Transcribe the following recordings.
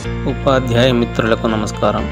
ఉపాధ్యాయ మిత్రులకు నమస్కారం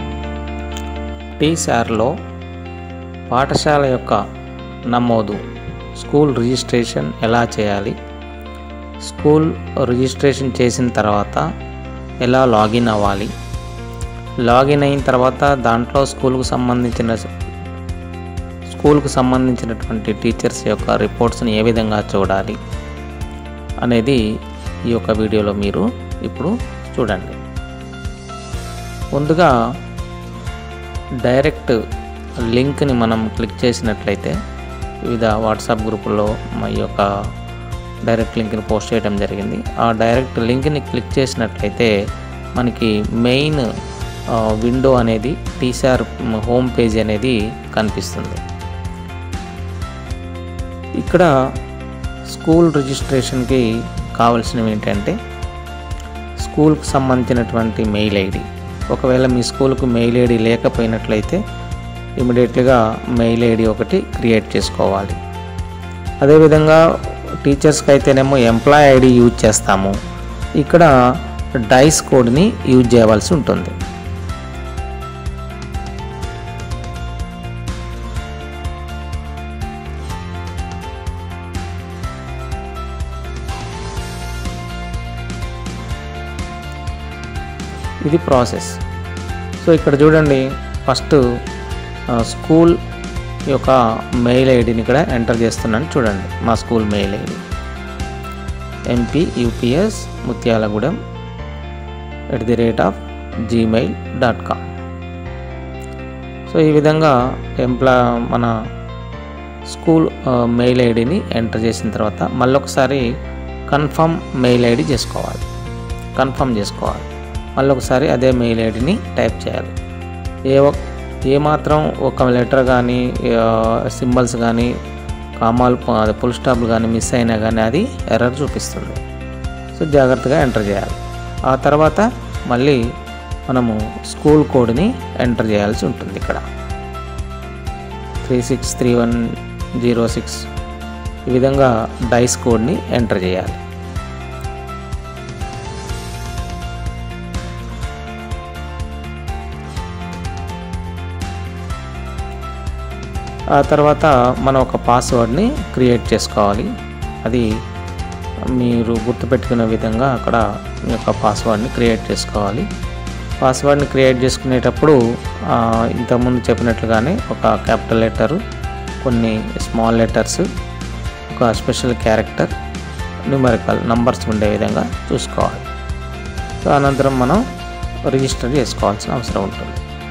టీసార్లో పాఠశాల యొక్క నమోదు స్కూల్ రిజిస్ట్రేషన్ ఎలా చేయాలి స్కూల్ రిజిస్ట్రేషన్ చేసిన తర్వాత ఎలా లాగిన్ అవ్వాలి లాగిన్ అయిన తర్వాత దాంట్లో స్కూల్కు సంబంధించిన స్కూల్కు సంబంధించినటువంటి టీచర్స్ యొక్క రిపోర్ట్స్ని ఏ విధంగా చూడాలి అనేది ఈ యొక్క వీడియోలో మీరు ఇప్పుడు చూడండి ముందుగా డైరెక్ట్ లింక్ని మనం క్లిక్ చేసినట్లయితే వివిధ వాట్సాప్ గ్రూపుల్లో మా యొక్క డైరెక్ట్ లింక్ని పోస్ట్ చేయడం జరిగింది ఆ డైరెక్ట్ లింక్ని క్లిక్ చేసినట్లయితే మనకి మెయిన్ విండో అనేది టీసార్ హోమ్ పేజ్ అనేది కనిపిస్తుంది ఇక్కడ స్కూల్ రిజిస్ట్రేషన్కి కావాల్సినవి ఏంటంటే స్కూల్కి సంబంధించినటువంటి మెయిల్ ఐడి ఒకవేళ మీ స్కూల్కు మెయిల్ ఐడి లేకపోయినట్లయితే ఇమీడియట్గా మెయిల్ ఐడి ఒకటి క్రియేట్ చేసుకోవాలి అదేవిధంగా టీచర్స్కి అయితేనేమో ఎంప్లాయ్ ఐడి యూజ్ చేస్తాము ఇక్కడ డైస్ కోడ్ని యూజ్ చేయవలసి ఉంటుంది ఇది ప్రాసెస్ సో ఇక్కడ చూడండి ఫస్ట్ స్కూల్ యొక్క మెయిల్ ఐడిని ఇక్కడ ఎంటర్ చేస్తున్నాను చూడండి మా school mail ID MP UPS Muthyalagudem at the rate of Gmail dot com so ఈ విధంగా ఎంప్లా మన స్కూల్ మెయిల్ ఐడిని ఎంటర్ చేసిన తర్వాత మళ్ళీ ఒకసారి కన్ఫర్మ్ మెయిల్ ఐడి చేసుకోవాలి కన్ఫర్మ్ చేసుకోవాలి మళ్ళీ ఒకసారి అదే మెయిల్ ఐడిని టైప్ చేయాలి ఏ ఒక్ ఏమాత్రం ఒక లెటర్ కానీ సింబల్స్ కానీ కామాలు ఫుల్ స్టాప్లు కానీ మిస్ అయినా కానీ అది ఎర్రర్ చూపిస్తుంది సో జాగ్రత్తగా ఎంటర్ చేయాలి ఆ తర్వాత మళ్ళీ మనము స్కూల్ కోడ్ని ఎంటర్ చేయాల్సి ఉంటుంది ఇక్కడ three six three one zero six ఈ విధంగా డైస్ కోడ్ని ఎంటర్ చేయాలి ఆ తర్వాత మనం ఒక పాస్వర్డ్ని క్రియేట్ చేసుకోవాలి అది మీరు గుర్తుపెట్టుకునే విధంగా అక్కడ మీ యొక్క పాస్వర్డ్ని క్రియేట్ చేసుకోవాలి పాస్వర్డ్ని క్రియేట్ చేసుకునేటప్పుడు ఇంతకుముందు చెప్పినట్లుగానే ఒక క్యాపిటల్ లెటరు కొన్ని స్మాల్ లెటర్స్ ఒక స్పెషల్ క్యారెక్టర్ న్యూమరికల్ నంబర్స్ ఉండే విధంగా చూసుకోవాలి సో అనంతరం మనం రిజిస్టర్ చేసుకోవాల్సిన అవసరం ఉంటుంది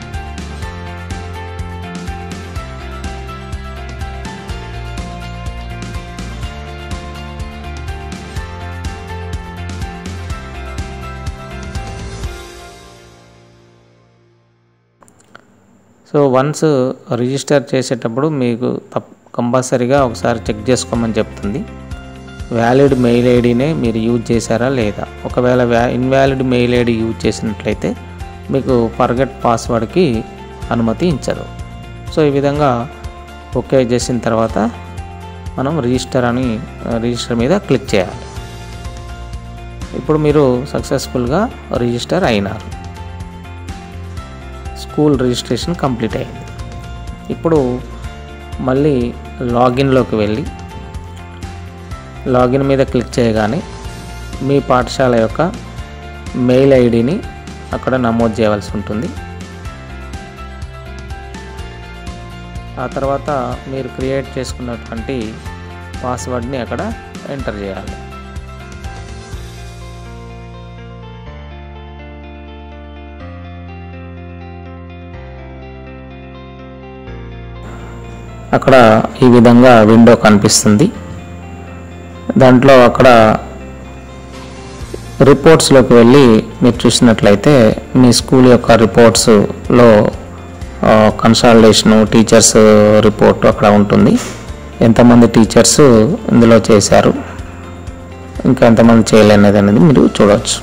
సో వన్స్ రిజిస్టర్ చేసేటప్పుడు మీకు తప్ కంపల్సరీగా ఒకసారి చెక్ చేసుకోమని చెప్తుంది వ్యాలిడ్ మెయిల్ ఐడినే మీరు యూజ్ చేశారా లేదా ఒకవేళ వ్యా ఇన్వాలిడ్ మెయిల్ ఐడి యూజ్ చేసినట్లయితే మీకు ఫర్గెట్ పాస్వర్డ్కి అనుమతి ఇచ్చదు సో ఈ విధంగా ఓకే చేసిన తర్వాత మనం రిజిస్టర్ అని రిజిస్టర్ మీద క్లిక్ చేయాలి ఇప్పుడు మీరు సక్సెస్ఫుల్గా రిజిస్టర్ అయినారు స్కూల్ రిజిస్ట్రేషన్ కంప్లీట్ అయింది ఇప్పుడు మళ్ళీ లాగిన్లోకి వెళ్ళి లాగిన్ మీద క్లిక్ చేయగానే మీ పాఠశాల యొక్క మెయిల్ ఐడిని అక్కడ నమోదు చేయవలసి ఉంటుంది ఆ తర్వాత మీరు క్రియేట్ చేసుకున్నటువంటి పాస్వర్డ్ని అక్కడ ఎంటర్ చేయాలి అక్కడ ఈ విధంగా విండో కనిపిస్తుంది దాంట్లో అక్కడ రిపోర్ట్స్లోకి వెళ్ళి మీరు చూసినట్లయితే మీ స్కూల్ యొక్క రిపోర్ట్స్లో కన్సల్టేషను టీచర్స్ రిపోర్ట్ అక్కడ ఉంటుంది ఎంతమంది టీచర్స్ ఇందులో చేశారు ఇంకా ఎంతమంది చేయలేనిది అనేది మీరు చూడవచ్చు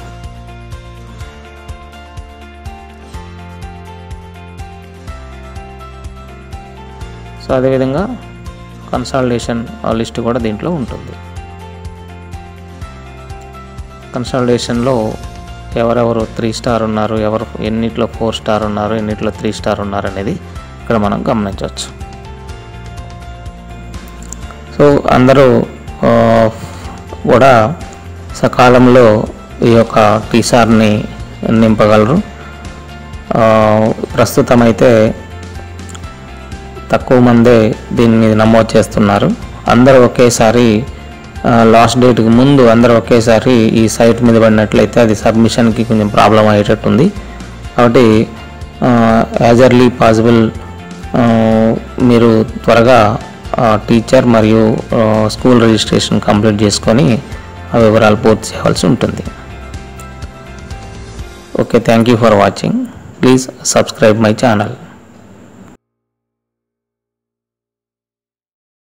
సో అదేవిధంగా కన్సల్టేషన్ లిస్ట్ కూడా దీంట్లో ఉంటుంది కన్సల్టేషన్లో ఎవరెవరు త్రీ స్టార్ ఉన్నారు ఎవరు ఎన్నిట్లో ఫోర్ స్టార్ ఉన్నారు ఎన్నిట్లో త్రీ స్టార్ ఉన్నారు అనేది ఇక్కడ మనం గమనించవచ్చు సో అందరూ ఆ, కూడా సకాలంలో ఈ యొక్క టీసార్ని నింపగలరు ఆ, ప్రస్తుతం అయితే తక్కువ మందే దీన్ని నమోదు చేస్తున్నారు అందరూ ఒకేసారి లాస్ట్ డేట్కి ముందు అందరూ ఒకేసారి ఈ సైట్ మీద పడినట్లయితే అది సబ్మిషన్కి కొంచెం ప్రాబ్లం అయ్యేటట్టుంది కాబట్టి యాజ్ ఎర్లీ పాసిబుల్ మీరు త్వరగా టీచర్ మరియు స్కూల్ రిజిస్ట్రేషన్ కంప్లీట్ చేసుకొని ఆ వివరాలు పూర్తి చేయవలసి ఉంటుంది okay thank you for watching please subscribe my channel